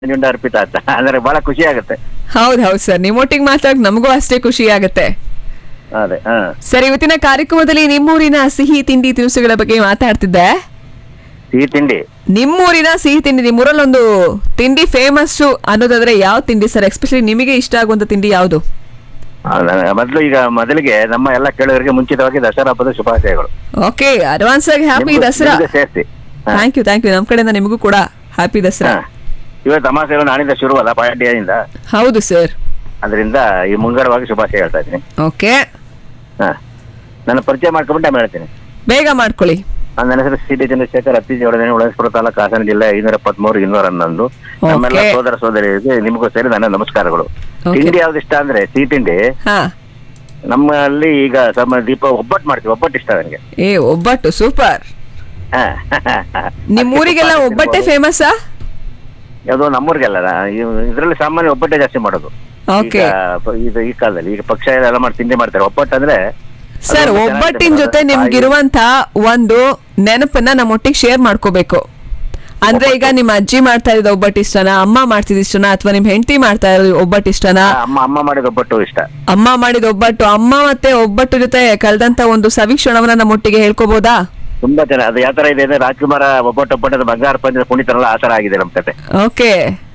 ಮಂಜುಂಡ ಅರ್ಪಿತ ಅಂತ ಅಂದ್ರೆ ಬಹಳ ಖುಷಿ ಆಗುತ್ತೆ ಹೌದ್ ಹೌದ್ ಸರ್ ನಿಮ್ಮೊಟ್ಟಿಗೆ ಮಾತಾಡಕ್ ನಮಗೂ ಅಷ್ಟೇ ಖುಷಿ ಆಗತ್ತೆ ಅದೇ ಹಾ ಸರ್ ಇವತ್ತಿನ ಕಾರ್ಯಕ್ರಮದಲ್ಲಿ ನಿಮ್ಮೂರಿನ ಸಿಹಿ ತಿಂಡಿ ತಿನಿಸುಗಳ ಬಗ್ಗೆ ಮಾತಾಡ್ತಿದ್ದೆ ಸಿಹಿ ತಿಂಡಿ ನಿಮ್ಮೂರಿನ ಸಿಹಿ ತಿಂಡಿ ನಿಮ್ಮೂರಲ್ಲಿ ಒಂದು ತಿಂಡಿ ಫೇಮಸ್ ಅನ್ನೋದಾದ್ರೆ ಯಾವ ತಿಂಡಿ ಸರ್ ಎಸ್ಪೆಷಲಿ ನಿಮಗೆ ಇಷ್ಟ ಆಗುವಂತ ತಿಂಡಿ ಯಾವುದು ಆ, ನ- ಮೊದ್ಲು ಈಗ ಮೊದಲಿಗೆ ನಮ್ಮ ಎಲ್ಲ ಕೇಳುಗರಿಗೆ ಮುಂಚಿತವಾಗಿ ದಸರಾ ಹಬ್ಬದ ಶುಭಾಶಯಗಳು ಓಕೆ ಅಡ್ವಾನ್ಸ್ ಆಗಿ ಹ್ಯಾಪಿ ನಿಮ್ಗೂ- ದಸರಾ ನಿಮ್ಗೂ ಸೇರ್ಸಿ ಹಾ. ಥ್ಯಾಂಕ್ ಯು ಥ್ಯಾಂಕ್ ಯು ನಮ್ ಕಡೆಯಿಂದ ನಿಮಗೂ ಕೂಡ ಹ್ಯಾಪಿ ದಸರಾ ಹಾ. ಇವತ್ತು ಅಮಾಸೆಗಳು ನಾಳಿಂದ ಶುರುವಲ್ಲ ಪಾಡ್ಯದಿಂದ ಹೌದು ಸರ್ ಅದರಿಂದ ಈ ಮುಂಗಡವಾಗಿ ಶುಭಾಶಯ ಹೇಳ್ತಾ ಇದ್ದೀನಿ ಓಕೆ ಹಾ ನನ್ನ ಪರಿಚಯ ಮಾಡ್ಕೊಂಡ್ಬಿಟ್ಟು ಆಮೇಲೆ ಹೇಳ್ತೀನಿ ಬೇಗ ಮಾಡ್ಕೊಳ್ಳಿ ನನ್ನ ಹೆಸರು ಸಿ ಟಿ ಚಂದ್ರಶೇಖರ್ ಅತ್ತಿ ಜೋಡಣೆ ಉಳಸ್ಪುರ ತಾಲೂಕು ಹಾಸನ ಜಿಲ್ಲೆ ಐನೂರ ಎಪ್ಪತ್ಮೂರು ಇನ್ನೂರ ಹನ್ನೊಂದು ನಮ್ಮೆಲ್ಲ Okay. ಸೋದರ ಸೋದರಿಗೆ ನಿಮಗೂ ಸೇರಿ ನನ್ನ ನಮಸ್ಕಾರಗಳು Okay. ತಿಂಡಿ ಯಾವ್ದು ಇಷ್ಟ ಅಂದ್ರೆ ಸಿಹಿ ತಿಂಡಿ ಹಾ ನಮ್ಮಲ್ಲಿ ಈಗ ಸಮ ದೀಪ ಒಬ್ಬಟ್ಟು ಮಾಡ್ತೀವಿ ಒಬ್ಬಟ್ಟು ಇಷ್ಟ ನನಗೆ ಏ ಒಬ್ಬಟ್ಟು ಸೂಪರ್ ಹಾ. ನಿಮ್ ಊರಿಗೆಲ್ಲ ಅದಕ್ಕೆ ಒಬ್ಬಟ್ಟೆ ತಿನ್ಬೋದು. ಫೇಮಸ್ಸಾ ಯಾವ್ದೋ ನಮ್ಮೂರಿಗೆಲ್ಲ ಇದರಲ್ಲಿ ಸಾಮಾನ್ಯ ಒಬ್ಬಟ್ಟೆ ಜಾಸ್ತಿ ಮಾಡೋದು Okay. ಈಗ ಪ- ಇದು ಈ ಕಾಲದಲ್ಲಿ ಈಗ ಪಕ್ಷ ಎಲ್ಲ ಮಾಡಿ ತಿಂಡಿ ಮಾಡ್ತಾರೆ ಒಬ್ಬಟ್ಟು ಅಂದ್ರೆ ಸರ್ ಅದು ಚೆನ್ನಾಗಿ ಒಬ್ಬಟ್ಟಿನ ಜೊತೆ ತಿನ್ನೋದು. ನಿಮ್ಗಿರುವಂತ ಒಂದು ನೆನಪನ್ನ ನಮ್ಮೊಟ್ಟಿಗೆ ಶೇರ್ ಮಾಡ್ಕೋಬೇಕು ಅಂದ್ರೆ ಈಗ ನಿಮ್ಮ ಅಜ್ಜಿ ಮಾಡ್ತಾ ಇದ್ದ ಒಬ್ಬಟ್ಟು ಇಷ್ಟನಾ ಅಮ್ಮ ಮಾಡ್ತಿದ್ ಇಷ್ಟನಾ ಅಥವಾ ನಿಮ್ ಹೆಂಡತಿ ಮಾಡ್ತಾ ಇರೋದು ಒಬ್ಬಟ್ಟು ಇಷ್ಟನಾ ಹಾ, ಅಮ್ಮ ಅಮ್ಮ ಮಾಡಿದ ಒಬ್ಬಟ್ಟು ಇಷ್ಟ ಅಮ್ಮ ಮಾಡಿದ ಒಬ್ಬಟ್ಟು ಅಮ್ಮ ಮತ್ತೆ ಒಬ್ಬಟ್ಟು ಜೊತೆ ಕಳೆದಂತ ಒಂದು ಸವಿಕ್ಷಣವನ್ನ ನಮ್ಮೊಟ್ಟಿಗೆ ಹೇಳ್ಕೋಬಹುದಾ ತುಂಬಾ ಚೆನ್ನಾಗಿ ಅದು ಯಾವ ತರ ಇದೆ ಅಂದ್ರೆ ರಾಜ್ಕುಮಾರ ಒಬ್ಬಟ್ಟು ಒಬ್ಬಟ್ಟದ ಬಂಗಾರ ಪಂಚದ ಕುಣಿತಾರಲ್ಲ ಆ ತರ ಆಗಿದೆ ನಮ್ ಕತೆ ಓಕೆ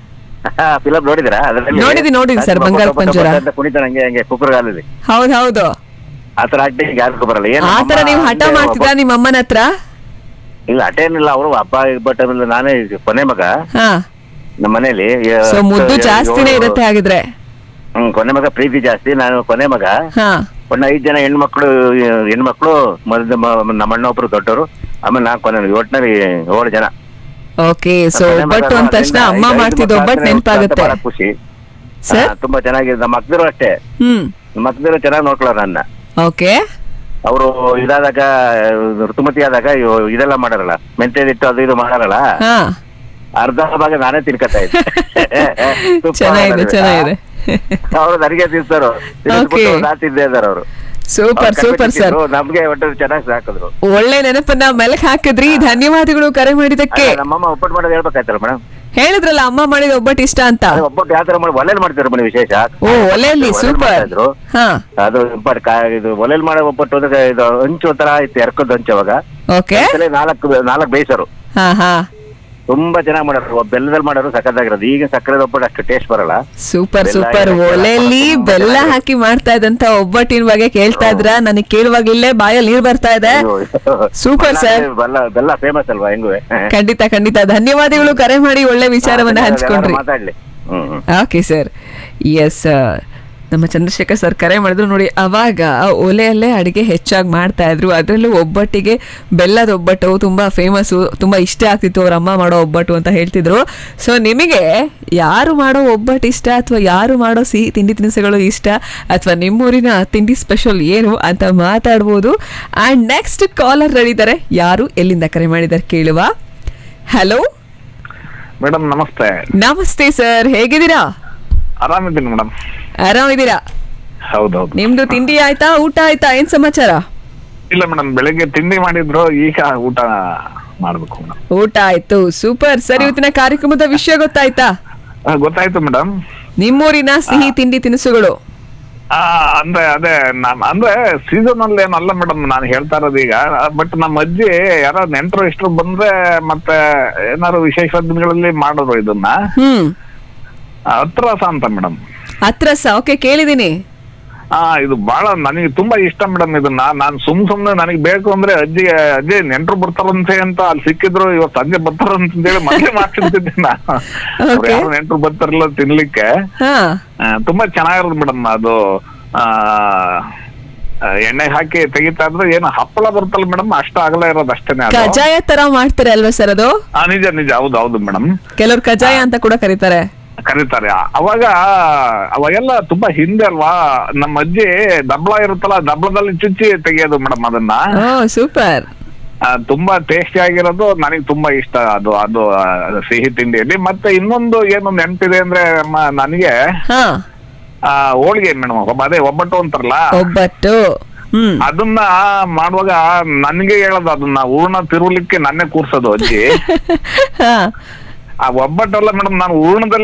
ಫಿಲಂ ನೋಡಿದ್ರಾ ಅದರಲ್ಲಿ ನೋಡಿದ್ದೀನಿ, ನೋಡಿದ್ದೀನಿ sir, ರಾಜ್ಕುಮಾರ್ ಬಂಗಾರ ಒಬ್ಬಟ್ಟು ಪಂಜರ. ಒಬ್ಬಟ್ಟು ಅಂತ ಕುಣಿತಾನೆ ಹಂಗೆ ಹಂಗೆ ಕುಕ್ಕರ್ಗಾಲಲ್ಲಿ ಹೌದ್ ಹೌದು ಆ ತರ ಆಕ್ಟಿಂಗ್ ಯಾರಿಗೂ ಬರಲ್ಲ ಏನು ಆ ತರ ಅಮ್ಮ ನೀವು ಹಠ ಅಂದ್ರೆ ಮಾಡ್ತಿದ್ದ ಒಬ್ಬಟ್ಟು- ನಿಮ್ಮ ಅಮ್ಮನ ಹತ್ರ ಇಲ್ಲ ಹಠ ಏನಿಲ್ಲ ಅವರು ಹಬ್ಬ ಬಟ್ ಆಮೇಲೆ ನಾನೇ ಈಗ ಕೊನೆ ಮಗ ಹಾ ನಮ್ಮ ಮನೇಲಿ ಸೊ ಮುದ್ದು ಏಳು- ಜಾಸ್ತಿನೇ ಇರುತ್ತೆ ಹಾಗಿದ್ರೆ ಹ್ಮ್ ಕೊನೆ ಮಗ ಪ್ರೀತಿ ಜಾಸ್ತಿ ನಾನು ಕೊನೆ ಮಗ ಹಾ ಒಂದು ಐದ್ ಜನ ಹೆಣ್ಮಕ್ಳು ಹೆಣ್ಮಕ್ಳು ಮೊದಲು ನಮ್ಮ ಅಣ್ಣ ಒಬ್ರು ದೊಡ್ಡವರು ಆಮೇಲೆ ನಾನ್ ಕೊನೆ ಒಟ್ಟಿನಲ್ಲಿ ಏಳು ಜನ ಓಕೆ ಸೊ ಕೊನೆ ಮಗ ಒಬ್ಬಟ್ಟು ಅಂದ ತಕ್ಷಣ ಅದರಿಂದ ಅಮ್ಮ ಐದು ಮಾಡ್ತಿದ್ದ ಮಕ್ಳು ಒಬ್ಬಟ್ಟು ಆದ್ಮೇಲೆ ನೆನಪಾಗುತ್ತೆ ಬಹಳ ಖುಷಿ ಸರ್ ಹಾ, ತುಂಬಾ ಚೆನ್ನಾಗಿದೆ ನಮ್ಮ ಮಕ್ಕಳು ಅಷ್ಟೇ ಹ್ಮ್ ನಮ್ಮ ಮಕ್ಕಳು ಚೆನ್ನಾಗಿ ನೋಡ್ಕೊಳ್ಳೋರು ನನ್ನ ಓಕೆ ಅವರು ಇದಾದಾಗ ಋತುಮತಿ ಆದಾಗ ಇವ್- ಇದೆಲ್ಲ ಮಾಡಾರಲ್ಲ ಮೆಂತ್ಯದಿಟ್ಟು ಅದು ಇದು ಮಾಡಾರಲ್ಲ ಹಾ ಅರ್ಧ ಭಾಗ ನಾನೇ ತಿನ್ಕತಾ ಇದ್ದೆ ಚೆನ್ನಾಗಿದೆ ಚೆನ್ನಾಗಿದೆ ಅವರು ನನಗೆ ತಿನ್ಸಾರು Okay. ನಾ ತಿಂದೇ ಇದಾರೆ ಅವರು ಸೂಪರ್ ಸೂಪರ್ ಸರ್ ನಮ್ಗೆ ಒಟ್ಟು ಚೆನ್ನಾಗಿ ಸಾಕಿದ್ರು ಒಳ್ಳೆ ನೆನಪನ್ನ ಮೆಲಕ್ ಹಾಕಿದ್ರಿ ಧನ್ಯವಾದಗಳು ಕರೆ ಮಾಡಿದಕ್ಕೆ ಅಲ್ಲ, ನಮ್ಮಮ್ಮ ಒಬ್ಬಟ್ಟು ಮಾಡೋದು ಹೇಳ್ಬೇಕಾಯ್ತಲ್ಲ ಮೇಡಮ್ ಹೇಳಿದ್ರಲ್ಲ ಅಮ್ಮ ಮಾಡಿದ ಒಬ್ಬಟ್ಟು ಇಷ್ಟ ಅಂತ ಒಬ್ಬಟ್ಟು ಯಾವ ತರ ಮಾಡಿ ಒಲೆಯಲ್ಲಿ ಮಾಡ್ತಾರೆ ಬನ್ನಿ ವಿಶೇಷ ಓ ಒಲೆಯಲ್ಲಿ ಒಲೆಯಲ್ಲಿ ಸೂಪರ್ ಮಾಡ್ತಾ ಇದ್ರು. ಹಾ ಅದು ಬಟ್ ಕಾ- ಇದು ಒಲೆಯಲ್ಲಿ ಮಾಡೋ ಒಬ್ಬಟ್ಟು ಅಂದ್ರೆ ಇದು ಹಂಚು ಒಂಥರ ಇತ್ತು ಎರ್ಕದ ಹಂಚು ಅವಾಗ ಓಕೆ ಒಂದ್ಸಲ ನಾಲ್ಕು ನಾಲ್ಕು ಬೇಯಿಸರು ಹಾ ಹಾ ತುಂಬಾ ಚೆನ್ನಾಗಿ ಮಾಡೋರು ಬೆಲ್ಲದಲ್ಲಿ ಮಾಡೋರು ಸಖತ್ತಾಗಿರೋದು ಈಗ ಸಕ್ಕರೆ ಒಬ್ಬಟ್ಟು ಅಷ್ಟು ಟೇಸ್ಟ್ ಬರಲ್ಲ ಸೂಪರ್ ಬೆಲ್ಲ ಸೂಪರ್ ಹಾಕಿ ಒಲೆಯಲ್ಲಿ ತುಂಬಾ ಬೆಲ್ಲ ಚೆನ್ನಾಗಿದೆ. ಹಾಕಿ ಮಾಡ್ತಾ ಇದ್ದಂತ ಒಬ್ಬಟ್ಟಿನ ಬಗ್ಗೆ ಕೇಳ್ತಾ ಇದ್ರ ನನಗೆ ಕೇಳುವಾಗ ಇಲ್ಲೇ ಬಾಯಲ್ಲಿ ನೀರ್ ಬರ್ತಾ ಇದೆ ಅಯ್ಯೋ. ಸೂಪರ್ ಬೆಲ್ಲ ಸರ್ ಅಂದ್ರೆ ಬೆಲ್ಲ ಬೆಲ್ಲ ಫೇಮಸ್ ಅಲ್ವಾ ಹೆಂಗು ಖಂಡಿತ ಖಂಡಿತ ಧನ್ಯವಾದಗಳು ಕರೆ ಮಾಡಿ ಒಳ್ಳೆ ವಿಚಾರವನ್ನ ಹಂಚ್ಕೊಂಡ್ರಿ ಮಾತಾಡ್ಲಿ ಹ್ಮ್ ಹ್ಮ್. ಓಕೆ ಸರ್ ಎಸ್ ನಮ್ಮ ಚಂದ್ರಶೇಖರ್ ಸರ್ ಕರೆ ಮಾಡಿದ್ರು ನೋಡಿ ಅವಾಗ ಒಲೆಯಲ್ಲೇ ಅಡಿಗೆ ಹೆಚ್ಚಾಗಿ ಮಾಡ್ತಾ ಇದ್ರು ಅದರಲ್ಲೂ ಒಬ್ಬಟ್ಟಿಗೆ ಬೆಲ್ಲದ ಒಬ್ಬಟ್ಟು ತುಂಬ ಫೇಮಸ್ಸು ತುಂಬ ಇಷ್ಟ ಆಗ್ತಿತ್ತು ಅವ್ರ ಅಮ್ಮ ಮಾಡೋ ಒಬ್ಬಟ್ಟು ಅಂತ ಹೇಳ್ತಿದ್ರು ಸೊ ನಿಮಗೆ ಯಾರು ಮಾಡೋ ಒಬ್ಬಟ್ಟು ಇಷ್ಟ ಅಥವಾ ಯಾರು ಮಾಡೋ ಸಿಹಿ ತಿಂಡಿ ತಿನಿಸುಗಳು ಇಷ್ಟ ಅಥವಾ ನಿಮ್ಮೂರಿನ ತಿಂಡಿ ಸ್ಪೆಷಲ್ ಏನು ಅಂತ ಮಾತಾಡ್ಬೋದು ಆ್ಯಂಡ್ ನೆಕ್ಸ್ಟ್ ಕಾಲರ್ ರೆಡಿದ್ದಾರೆ ಯಾರು ಎಲ್ಲಿಂದ ಕರೆ ಮಾಡಿದ್ದಾರೆ ಕೇಳುವ ಹಲೋ ಮೇಡಮ್ ನಮಸ್ತೆ ನಮಸ್ತೆ ಸರ್ ಹೇಗಿದ್ದೀರಾ ಆರಾಮಿದ್ದೀನಿ ಮೇಡಮ್ ಆರಾಮಿದ್ದೀರಾ ಹೌದೌದು ನಿಮ್ದು ತಿಂಡಿ ಆಯ್ತಾ ಊಟ ಆಯ್ತಾ ಏನ್ ಸಮಾಚಾರ ಇಲ್ಲ ಮೇಡಮ್ ಬೆಳಗ್ಗೆ ತಿಂಡಿ ಮಾಡಿದ್ರು ಈಗ ಊಟ ಮಾಡ್ಬೇಕು ಮೇಡಮ್ ಊಟ ಆಯ್ತು ಸೂಪರ್ ಸರ್ ಇವತ್ತಿನ ಕಾರ್ಯಕ್ರಮದ ವಿಷಯ ಗೊತ್ತಾಯ್ತಾ ಗೊತ್ತಾಯ್ತು ಮೇಡಮ್ ನಿಮ್ಮೂರಿನ ಸಿಹಿ ತಿಂಡಿ ತಿನಿಸುಗಳು ಅಂದ್ರೆ ಅದೇ ನಾನ್ ಅಂದ್ರೆ ಸೀಸನ್ ಅಲ್ಲಿ ಏನಲ್ಲ ಮೇಡಮ್ ನಾನು ಹೇಳ್ತಾ ಇರೋದು ಈಗ ಬಟ್ ನಮ್ಮ ಅಜ್ಜಿ ಯಾರೋ ನೆಂಟರು ಇಷ್ಟರು ಬಂದ್ರೆ ಮತ್ತೆ ಏನಾದ್ರು ವಿಶೇಷ ದಿನಗಳಲ್ಲಿ ಮಾಡೋರು ಇದನ್ನ ಹ್ಮ್ ಹತ್ರಸ ಅಂತ ಮೇಡಮ್ ಹತ್ರಸ ಓಕೆ ಕೇಳಿದೀನಿ ಆ ಇದು ಬಹಳ ನನಗೆ ತುಂಬಾ ಇಷ್ಟ ಮೇಡಮ್ ಇದನ್ನ ನಾನ್ ಸುಮ್ ಸುಮ್ನೆ ನನಗೆ ಬೇಕು ಅಂದ್ರೆ ಅಜ್ಜಿ ಅಜ್ಜಿ ನೆಂಟ್ರು ಬರ್ತಾರಂತೆ ಅಂತ ಅಲ್ಲಿ ಸಿಕ್ಕಿದ್ರು ಇವತ್ತು ಸಂಜೆ ಬರ್ತಾರಂತ ಹೇಳಿ ಮೊದಲೇ ಮಾಡ್ತಿರ್ತಿದ್ದೆ ನಾನು ಅವ್ರು Okay. ಯಾರು ನೆಂಟ್ರು ಬರ್ತಾರಲ್ಲ ತಿನ್ಲಿಕ್ಕೆ ಹಾ ಆ, ತುಂಬಾ ಚೆನ್ನಾಗಿರೋದು ಮೇಡಮ್ ಅದು ಆ ಆ, ಎಣ್ಣೆ ಹಾಕಿ ತೆಗಿತಾ ಇದ್ರೆ ಏನು ಹಪ್ಪಳ ಬರ್ತಲ್ಲ ಮೇಡಮ್ ಅಷ್ಟ ಆಗಲ ಇರೋದು ಅಷ್ಟೇನೆ ಅದು ಕಜಾಯ ತರ ಮಾಡ್ತಾರೆ ಅಲ್ವಾ ಸರ್ ಅದು ಆ, ನಿಜ ನಿಜ ಹೌದು ಹೌದು ಮೇಡಮ್ ಕೆಲವ್ರು ಕಜಾಯ ಅಂತ ಕೂಡ ಕರೀತಾರೆ ಕರೀತಾರೆ ಅವಾಗ ಅವಾಗೆಲ್ಲ ತುಂಬಾ ಹಿಂದೆ ಅಲ್ವಾ ನಮ್ಮ ಅಜ್ಜಿ ದಬ್ಳ ಇರುತ್ತಲ್ಲ ದಬ್ಳದಲ್ಲಿ ಚುಚ್ಚಿ ತೆಗಿಯೋದು ಮೇಡಮ್ ಅದನ್ನ ಓ ಸೂಪರ್ ಆ, ತುಂಬಾ ಟೇಸ್ಟಿ ಆಗಿರೋದು ನನಗೆ ತುಂಬಾ ಇಷ್ಟ ಅದು ಅದು ಆ, ಸಿಹಿ ತಿಂಡಿಯಲ್ಲಿ ಮತ್ತೆ ಇನ್ನೊಂದು ಏನು ನೆನಪಿದೆ ಅಂದ್ರೆ ಮ- ನನಗೆ ಹಾ ಆ, ಹೋಳಿಗೆ ಮೇಡಮ್ ಅದೇ ಒಬ್ಬಟ್ಟು ಅಂತಾರಲ್ಲ ಒಬ್ಬಟ್ಟು ಹ್ಮ್ ಅದನ್ನ ಮಾಡುವಾಗ ನನ್ಗೆ ಹೇಳೋದು ಅದನ್ನ ಹೂರ್ಣ ತಿರುವಲಿಕ್ಕೆ ನನ್ನೇ ಕೂರ್ಸೋದು ಅಜ್ಜಿ ಹಾ ಆ ಒಬ್ಬಟ್ಟಲ್ಲ ಮೇಡಮ್ ನಾನು ಹೂರ್ಣದಲ್ಲಿ